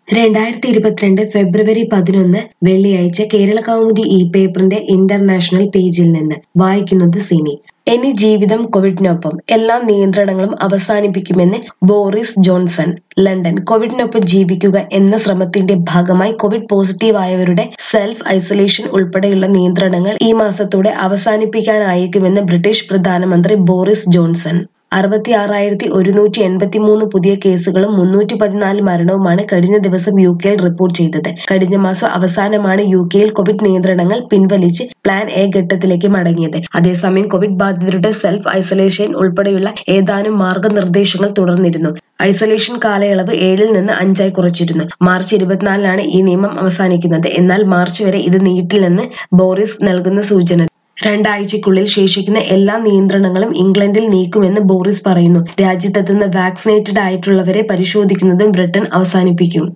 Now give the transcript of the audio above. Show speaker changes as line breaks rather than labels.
രണ്ടായിരത്തി ഇരുപത്തിരണ്ട് ഫെബ്രുവരി പതിനൊന്ന് വെള്ളിയാഴ്ച കേരള കൗമുദി ഇ പേപ്പറിന്റെ ഇന്റർനാഷണൽ പേജിൽ നിന്ന് വായിക്കുന്നത് സിനി ഇനി ജീവിതം കോവിഡിനൊപ്പം എല്ലാ നിയന്ത്രണങ്ങളും അവസാനിപ്പിക്കുമെന്ന് ബോറിസ് ജോൺസൺ ലണ്ടൻ കോവിഡിനൊപ്പം ജീവിക്കുക എന്ന ശ്രമത്തിന്റെ ഭാഗമായി കോവിഡ് പോസിറ്റീവ് ആയവരുടെ സെൽഫ് ഐസൊലേഷൻ ഉൾപ്പെടെയുള്ള നിയന്ത്രണങ്ങൾ ഈ മാസത്തോടെ അവസാനിപ്പിക്കാനായേക്കുമെന്ന് ബ്രിട്ടീഷ് പ്രധാനമന്ത്രി ബോറിസ് ജോൺസൺ അറുപത്തി ആറായിരത്തി ഒരുന്നൂറ്റി എൺപത്തി മൂന്ന് പുതിയ കേസുകളും മുന്നൂറ്റി പതിനാല് മരണവുമാണ് കഴിഞ്ഞ ദിവസം യു കെയിൽ റിപ്പോർട്ട് ചെയ്തത് കഴിഞ്ഞ മാസം അവസാനമാണ് യു കെയിൽ കോവിഡ് നിയന്ത്രണങ്ങൾ പിൻവലിച്ച് പ്ലാൻ എ ഘട്ടത്തിലേക്ക് മടങ്ങിയത് അതേസമയം കോവിഡ് ബാധിതരുടെ സെൽഫ് ഐസൊലേഷൻ ഉൾപ്പെടെയുള്ള ഏതാനും മാർഗനിർദ്ദേശങ്ങൾ തുടർന്നിരുന്നു ഐസൊലേഷൻ കാലയളവ് ഏഴിൽ നിന്ന് അഞ്ചായി കുറച്ചിരുന്നു മാർച്ച് ഇരുപത്തിനാലിനാണ് ഈ നിയമം അവസാനിക്കുന്നത് എന്നാൽ മാർച്ച് വരെ ഇത് നീട്ടില്ലെന്ന് ബോറിസ് നൽകുന്ന സൂചന രണ്ടാഴ്ചയ്ക്കുള്ളിൽ ശേഷിക്കുന്ന എല്ലാ നിയന്ത്രണങ്ങളും ഇംഗ്ലണ്ടിൽ നീക്കുമെന്ന് ബോറിസ് പറയുന്നു രാജ്യത്തെത്തുന്ന വാക്സിനേറ്റഡ് ആയിട്ടുള്ളവരെ പരിശോധിക്കുന്നതും ബ്രിട്ടൻ അവസാനിപ്പിക്കും